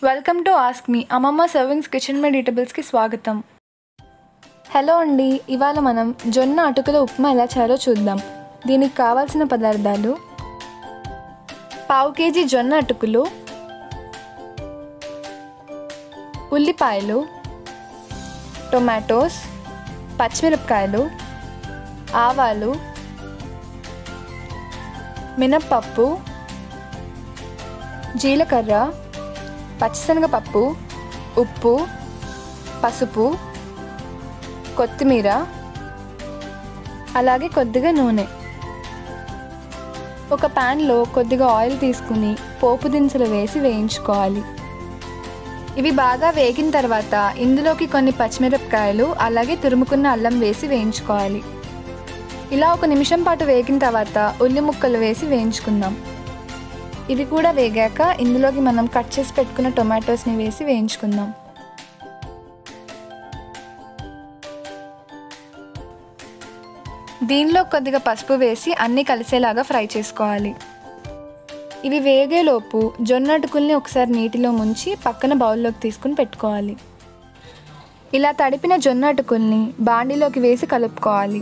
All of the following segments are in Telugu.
వెల్కమ్ టు ఆస్క్ మీ అమ్మమ్మ సర్వింగ్స్ కిచెన్ మేడ్ ఈటబుల్స్కి స్వాగతం హలో అండి ఇవాళ మనం జొన్న అటుకుల ఉప్మా ఎలా చేయాలో చూద్దాం దీనికి కావాల్సిన పదార్థాలు పావు కేజీ జొన్న అటుకులు ఉల్లిపాయలు టొమాటోస్ పచ్చిమిరపకాయలు ఆవాలు మినప్పప్పు జీలకర్ర పచ్చిశనగపప్పు ఉప్పు పసుపు కొత్తిమీర అలాగే కొద్దిగా నూనె ఒక ప్యాన్లో కొద్దిగా ఆయిల్ తీసుకుని పోపు దినుసులు వేసి వేయించుకోవాలి ఇవి బాగా వేగిన తర్వాత ఇందులోకి కొన్ని పచ్చిమిరపకాయలు అలాగే తురుముకున్న అల్లం వేసి వేయించుకోవాలి ఇలా ఒక నిమిషం పాటు వేగిన తర్వాత ఉల్లి ముక్కలు వేసి వేయించుకుందాం ఇవి కూడా వేగాక ఇందులోకి మనం కట్ చేసి పెట్టుకున్న టొమాటోస్ని వేసి వేయించుకుందాం దీనిలో కొద్దిగా పసుపు వేసి అన్నీ కలిసేలాగా ఫ్రై చేసుకోవాలి ఇవి వేగేలోపు జొన్న అటుకుల్ని ఒకసారి నీటిలో ముంచి పక్కన బౌల్లోకి తీసుకుని పెట్టుకోవాలి ఇలా తడిపిన జొన్న అటుకుల్ని బాండీలోకి వేసి కలుపుకోవాలి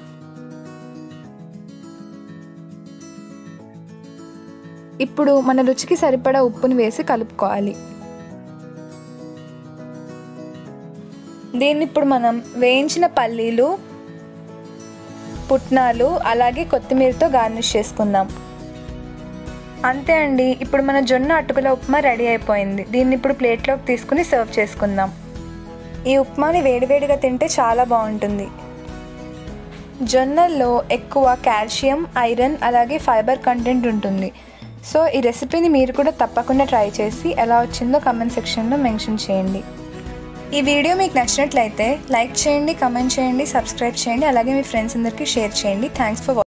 ఇప్పుడు మన రుచికి సరిపడా ఉప్పుని వేసి కలుపుకోవాలి దీన్ని ఇప్పుడు మనం వేయించిన పల్లీలు పుట్నాలు అలాగే కొత్తిమీరతో గార్నిష్ చేసుకుందాం అంతే అండి ఇప్పుడు మన జొన్న అటుకుల ఉప్మా రెడీ అయిపోయింది దీన్ని ఇప్పుడు ప్లేట్లోకి తీసుకుని సర్వ్ చేసుకుందాం ఈ ఉప్మాని వేడివేడిగా తింటే చాలా బాగుంటుంది జొన్నల్లో ఎక్కువ కాల్షియం ఐరన్ అలాగే ఫైబర్ కంటెంట్ ఉంటుంది సో ఈ రెసిపీని మీరు కూడా తప్పకుండా ట్రై చేసి ఎలా వచ్చిందో కమెంట్ సెక్షన్లో మెన్షన్ చేయండి ఈ వీడియో మీకు నచ్చినట్లయితే లైక్ చేయండి కమెంట్ చేయండి సబ్స్క్రైబ్ చేయండి అలాగే మీ ఫ్రెండ్స్ అందరికీ షేర్ చేయండి థ్యాంక్స్ ఫర్